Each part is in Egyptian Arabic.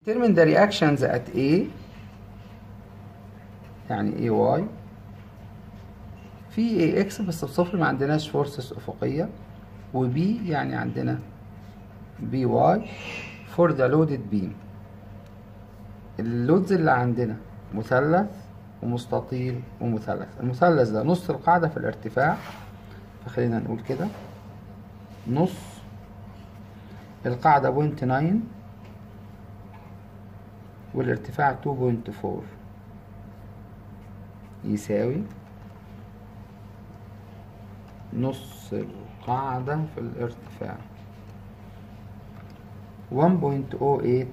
determine the reactions at A يعني AY في AX بس بصفر ما عندناش فورسز أفقية و B يعني عندنا BY for the loaded beam اللودز اللي عندنا مثلث ومستطيل ومثلث المثلث ده نص القاعدة في الارتفاع فخلينا نقول كده نص القاعدة بوينت ناين والارتفاع تو بوينت فور يساوي نص القاعدة في الارتفاع 1.08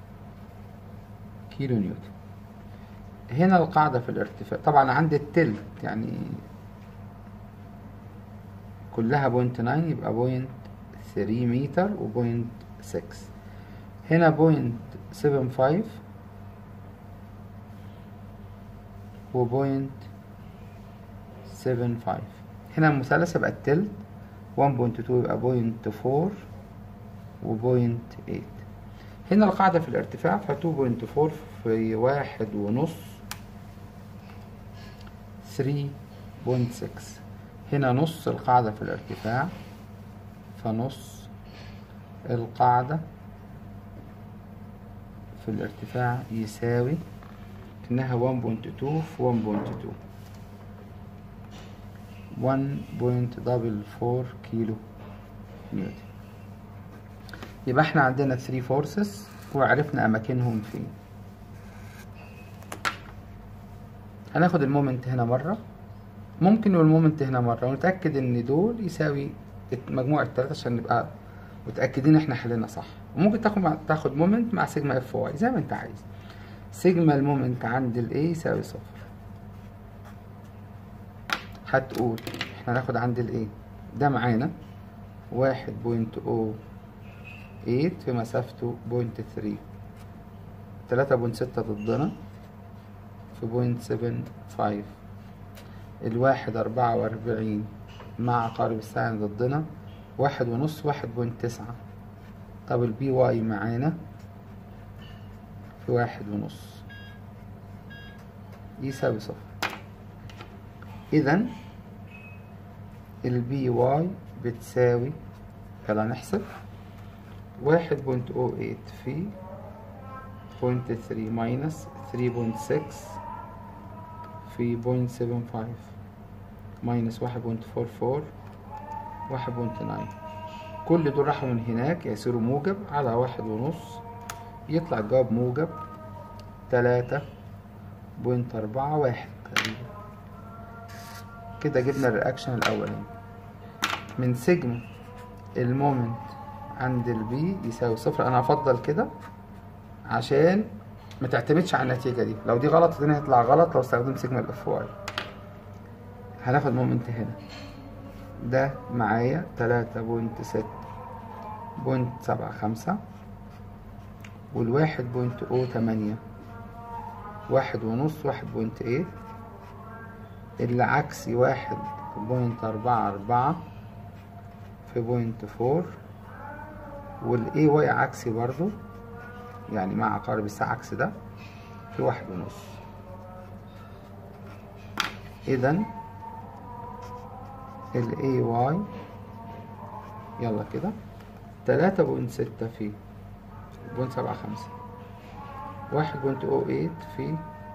كيلو نيوتن هنا القاعدة في الارتفاع طبعا عندي التلت يعني كلها بوينت ناين يبقى بوينت ثري متر وبوينت سكس هنا بوينت سفن فايف وبوينت سفن فايف هنا المثلث يبقى التلت ون بوينت تو يبقى بوينت فور وبوينت ايت هنا القاعدة في الارتفاع فتو بوينت فور في واحد ونص ثري بوينت سكس هنا نص القاعدة في الارتفاع فنص القاعدة في الارتفاع يساوي إنها 1.2 في 1.2 1.44 كيلو نيوتن يبقى احنا عندنا 3 فورسز وعرفنا أماكنهم فين هناخد المومنت هنا مرة ممكن والمومنت هنا مرة ونتأكد إن دول يساوي مجموع التلاتة عشان نبقى متأكدين إحنا حلينا صح وممكن تاخد مع تاخد مومنت مع سيجما اف واي زي ما أنت عايز سيجما المومنت عند ال A يساوي صفر هتقول احنا هناخد عند ال A ده معانا واحد بوينت او ايت في مسافته بوينت ثري تلاتة بوينت ستة ضدنا في بوينت سفن فايف الواحد أربعة وأربعين مع عقارب الساعة ضدنا واحد ونص واحد بوينت تسعة طب البي واي معانا في واحد ونص يساوي صفر إذا البي واي بتساوي يلا نحسب واحد بوينت او ايت في بوينت ثري ماينس ثري بوينت سكس في بوينت سفن فايف ماينس واحد بوينت فور فور واحد بوينت ناين كل دول راحوا من هناك يصيروا موجب على واحد ونص يطلع الجواب موجب تلاتة بوينت أربعة واحد تقريبا كده جبنا الرياكشن الأولاني من سيجما المومنت عند البي يساوي صفر أنا أفضل كده عشان ما تعتمدش على النتيجة دي لو دي غلط الدنيا هيطلع غلط لو استخدمت سيجما الاف واي هناخد مومنت هنا ده معايا تلاتة بوينت ست بوينت سبعة خمسة والواحد بوينت او تمانية واحد ونص واحد بوينت ايه اللي عكسي واحد بوينت أربعة أربعة في بوينت فور والاي واي عكسي برضو يعني مع عقارب الساعة عكس ده في واحد ونص اذا ال اي واي يلا كده تلاتة بوينت ستة في بوينت سبعة خمسة واحد بوينت او ايت في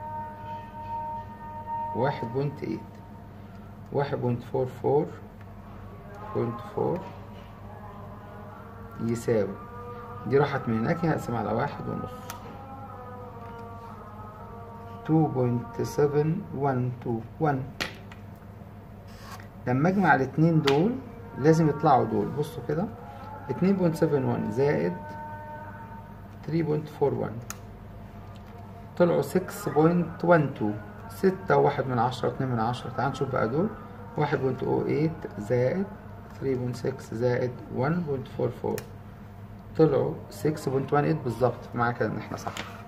واحد بوينت ايت واحد بوينت فور فور بوينت فور يساوي دي راحت من هناك هقسم على واحد ونص تو بوينت سفن ون تو ون لما اجمع الاتنين دول لازم يطلعوا دول بصوا كده اتنين بوينت سفن ون زائد تري بوينت فور ون طلعوا سكس بوينت ون تو ستة وواحد من عشرة اتنين من عشرة تعال نشوف بقى دول واحد بوينت او ايت زائد ثري بوينت سكس زائد ون بوينت فور فور طلعوا 6.18 بالظبط معنى كده ان احنا صح